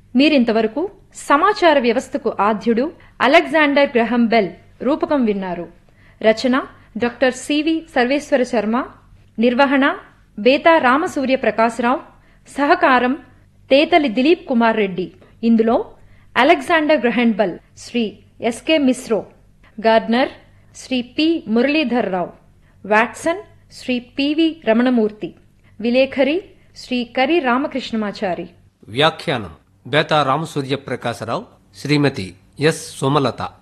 మీరింతవరకు సమాచార వ్యవస్థకు ఆద్యుడు అలెగ్జాండర్ గ్రహం బెల్ రూపకం విన్నారు రచన డాక్టర్ సివి సర్వేశ్వర శర్మ నిర్వహణ బేతా రామసూర్య ప్రకాశరావు సహకారం తేతలి దిలీప్ కుమార్ రెడ్డి ఇందులో Alexander Graham Bell Shri S K Misro Gardner Shri P Muralidhar Rao Watson Shri P V Ramanamurthy విలేఖరి శ్రీ కరి రామకృష్ణమాచారి వ్యాఖ్యానం బేతా రామసూర్య ప్రకాశరావు శ్రీమతి ఎస్ సుమలత